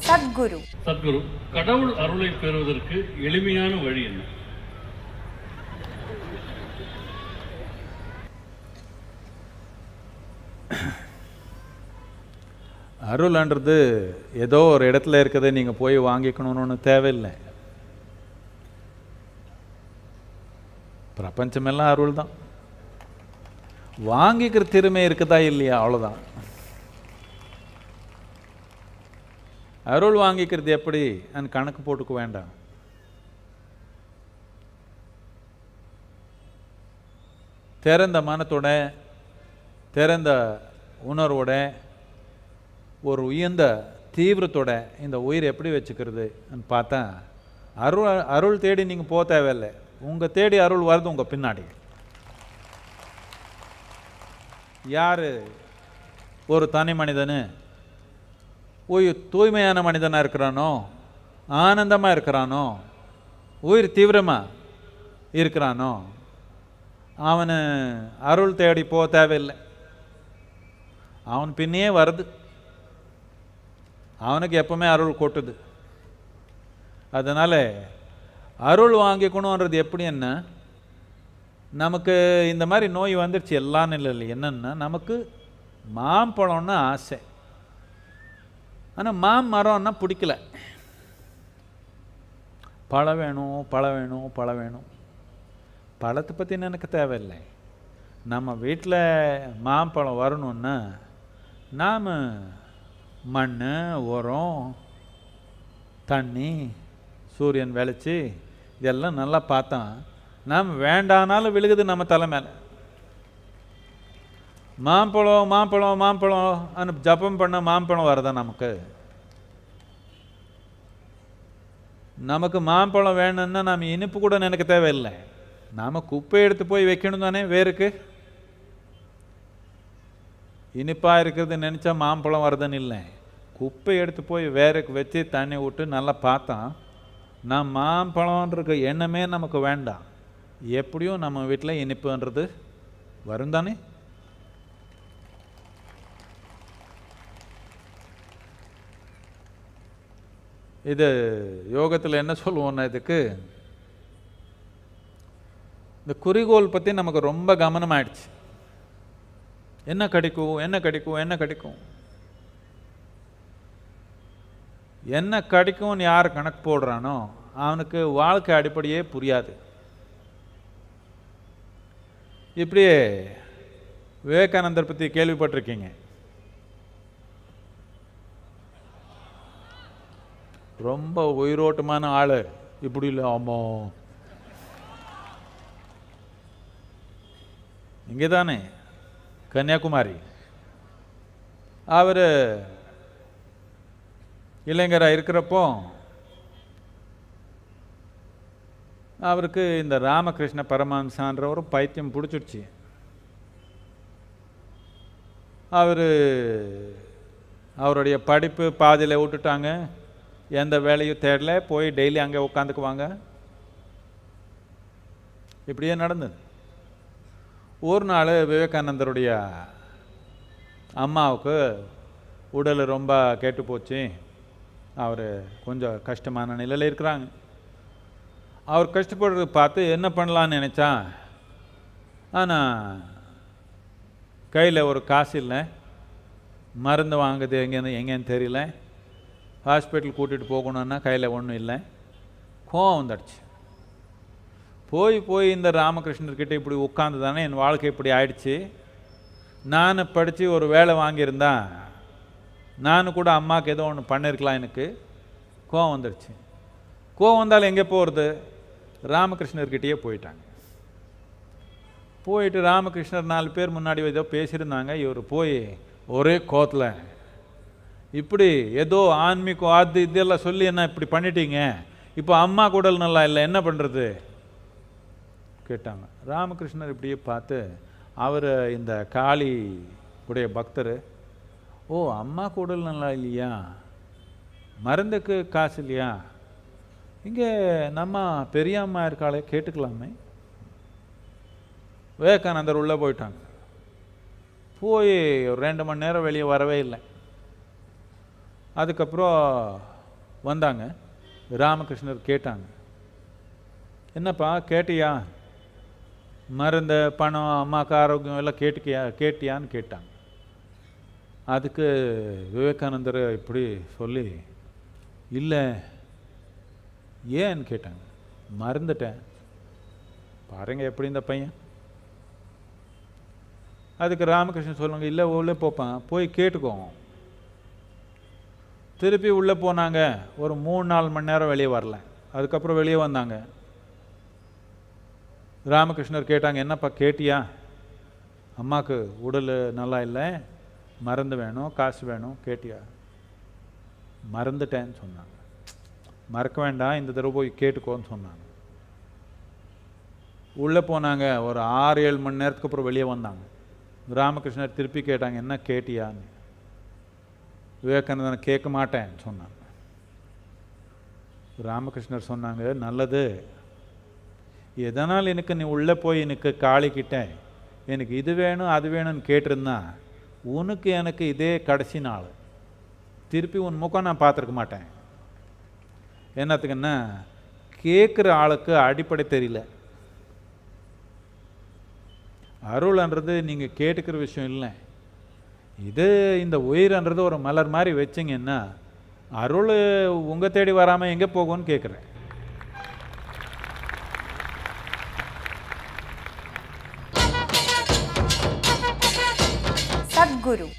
சத்குரு சத்குரு கடவுள் அருளை பெறுவதற்கு எளிமையான வழி என்ன அருள்ன்றது ஏதோ ஒரு இடத்துல இருக்கிறத நீங்கள் போய் வாங்கிக்கணும்னு ஒன்று தேவையில்லை பிரபஞ்சமெல்லாம் அருள் தான் வாங்கிக்கிற திறமை இருக்குதா இல்லையா அவ்வளோதான் அருள் வாங்கிக்கிறது எப்படி அந்த கணக்கு போட்டுக்க வேண்டாம் திறந்த மனத்தோட திறந்த உணர்வோட ஒரு உயர்ந்த தீவிரத்தோட இந்த உயிர் எப்படி வச்சுக்கிறது பார்த்தா அருள் அருள் தேடி நீங்கள் போக தேவையில்லை உங்கள் தேடி அருள் வருது உங்கள் பின்னாடி யார் ஒரு தனி மனிதனு உயிர் தூய்மையான மனிதனாக இருக்கிறானோ ஆனந்தமாக இருக்கிறானோ உயிர் தீவிரமாக இருக்கிறானோ அவனு அருள் தேடி போக தேவையில்லை அவன் பின்னையே வருது அவனுக்கு எப்பவுமே அருள் கொட்டுது அதனால் அருள் வாங்கிக்கணுன்றது எப்படி என்ன நமக்கு இந்த மாதிரி நோய் வந்துடுச்சு எல்லாம் இல்லை என்னென்னா நமக்கு மாம்பழம்னு ஆசை ஆனால் மாமரம்னா பிடிக்கல பழம் வேணும் பழம் வேணும் பழம் வேணும் பழத்தை பற்றி எனக்கு தேவையில்லை நம்ம வீட்டில் மாம்பழம் வரணுன்னா நாம் மண் உரம் தண்ணி சூரியன் விளைச்சி இதெல்லாம் நல்லா பார்த்தோம் நாம் வேண்டானாலும் விழுகுது நம்ம தலை மேலே மாம்பழம் மாம்பழம் மாம்பழம் அனு ஜபம் பண்ண மாம்பழம் வருதா நமக்கு நமக்கு மாம்பழம் வேணும்னா நாம் இனிப்பு கூட நினைக்க தேவையில்லை நாம் குப்பை எடுத்து போய் வைக்கணும் தானே வேருக்கு இனிப்பாக இருக்கிறது நினச்சா மாம்பழம் வருதுன்னு இல்லை குப்பை எடுத்து போய் வேருக்கு வச்சு தண்ணி விட்டு நல்லா பார்த்தோம் நான் மாம்பழம்ன்ற எண்ணமே நமக்கு வேண்டாம் எப்படியும் நம்ம வீட்டில் இனிப்புன்றது வரும் தானே இது யோகத்தில் என்ன சொல்லுவோம்னா இதுக்கு இந்த குறிக்கோள் பற்றி நமக்கு ரொம்ப கவனம் ஆயிடுச்சு என்ன கிடைக்கும் என்ன கிடைக்கும் என்ன கிடைக்கும் என்ன கிடைக்கும்னு யார் கணக்கு போடுறானோ அவனுக்கு வாழ்க்கை அடிப்படையே புரியாது இப்படியே விவேகானந்தர் பற்றி கேள்விப்பட்டிருக்கீங்க ரொம்ப உயிரோட்டமான ஆள் இப்படி இல்லை ஆமோ இங்கே தானே கன்னியாகுமரி அவர் இளைஞராக இருக்கிறப்போ அவருக்கு இந்த ராமகிருஷ்ண பரமஹம்சான்ற ஒரு பைத்தியம் பிடிச்சிடுச்சு அவர் அவருடைய படிப்பு பாதியில் விட்டுட்டாங்க எந்த வேலையும் தேடல போய் டெய்லி அங்கே உட்காந்துக்குவாங்க இப்படியே நடந்தது ஒரு நாள் விவேகானந்தருடைய அம்மாவுக்கு உடல் ரொம்ப கெட்டு போச்சு அவர் கொஞ்சம் கஷ்டமான நிலையில் இருக்கிறாங்க அவர் கஷ்டப்படுறது பார்த்து என்ன பண்ணலான்னு நினச்சா ஆனால் கையில் ஒரு காசு இல்லை மருந்து வாங்குது எங்கேன்னு எங்கேன்னு தெரியல ஹாஸ்பிட்டல் கூட்டிகிட்டு போகணுன்னா கையில் ஒன்றும் இல்லை கோவம் வந்துடுச்சு போய் போய் இந்த ராமகிருஷ்ணர்கிட்ட இப்படி உட்காந்து தானே என் வாழ்க்கை இப்படி ஆயிடுச்சு நான் படித்து ஒரு வேலை வாங்கியிருந்தா நான் கூட அம்மாவுக்கு ஏதோ ஒன்று பண்ணியிருக்கலாம் எனக்கு கோவம் வந்துடுச்சு கோவம் வந்தாலும் எங்கே போகிறது ராமகிருஷ்ணர்கிட்டயே போயிட்டாங்க போயிட்டு ராமகிருஷ்ணர் நாலு பேர் முன்னாடி ஏதோ பேசியிருந்தாங்க இவர் போய் ஒரே கோத்தில் இப்படி ஏதோ ஆன்மீகம் அது இதெல்லாம் சொல்லி என்ன இப்படி பண்ணிட்டீங்க இப்போ அம்மா குடல் நல்லா இல்லை என்ன பண்ணுறது கேட்டாங்க ராமகிருஷ்ணர் இப்படியே பார்த்து அவர் இந்த காளி உடைய பக்தர் ஓ அம்மா குடல் நல்லா இல்லையா மருந்துக்கு காசு இல்லையா இங்கே நம்ம பெரிய அம்மா இருக்காளே கேட்டுக்கலாமே விவேகானந்தர் உள்ளே போயிட்டாங்க போய் ஒரு ரெண்டு மணி நேரம் வெளியே வரவே இல்லை அதுக்கப்புறம் வந்தாங்க ராமகிருஷ்ணர் கேட்டாங்க என்னப்பா கேட்டியா மருந்து பணம் அம்மாவுக்கு ஆரோக்கியம் எல்லாம் கேட்டுக்கியா கேட்டியான்னு கேட்டாங்க அதுக்கு விவேகானந்தர் இப்படி சொல்லி இல்லை ஏன்னு கேட்டாங்க மறந்துட்டேன் பாருங்க எப்படி இந்த பையன் அதுக்கு ராமகிருஷ்ணன் சொல்லுங்க இல்லை உள்ளே போப்பான் போய் கேட்டுக்கோ திருப்பி உள்ளே போனாங்க ஒரு மூணு நாலு மணி நேரம் வெளியே வரல அதுக்கப்புறம் வெளியே வந்தாங்க ராமகிருஷ்ணர் கேட்டாங்க என்னப்பா கேட்டியா அம்மாவுக்கு உடல் நல்லா இல்லை மருந்து வேணும் காசு வேணும் கேட்டியா மறந்துட்டேன்னு சொன்னாங்க மறக்க வேண்டாம் இந்த தடவை போய் கேட்டுக்கோன்னு சொன்னாங்க உள்ளே போனாங்க ஒரு ஆறு ஏழு மணி நேரத்துக்கு அப்புறம் வெளியே வந்தாங்க ராமகிருஷ்ணர் திருப்பி கேட்டாங்க என்ன கேட்டியான்னு விவேகானந்தன் கேட்க மாட்டேன் சொன்னாங்க ராமகிருஷ்ணர் சொன்னாங்க நல்லது எதனால் எனக்கு நீ உள்ளே போய் எனக்கு காளிக்கிட்ட எனக்கு இது வேணும் அது வேணும்னு கேட்டிருந்தா உனக்கு எனக்கு இதே கடைசி நாள் திருப்பி உன் முகம் நான் பார்த்துருக்க மாட்டேன் என்னத்துக்குன்னா கேட்குற ஆளுக்கு அடிப்படை தெரியல அருள்ன்றது நீங்கள் கேட்டுக்கிற விஷயம் இல்லை இது இந்த உயிர்ன்றது ஒரு மலர் மாதிரி வச்சிங்கன்னா அருள் உங்கள் தேடி வராமல் எங்கே போகும்னு கேட்குறேன் சத்குரு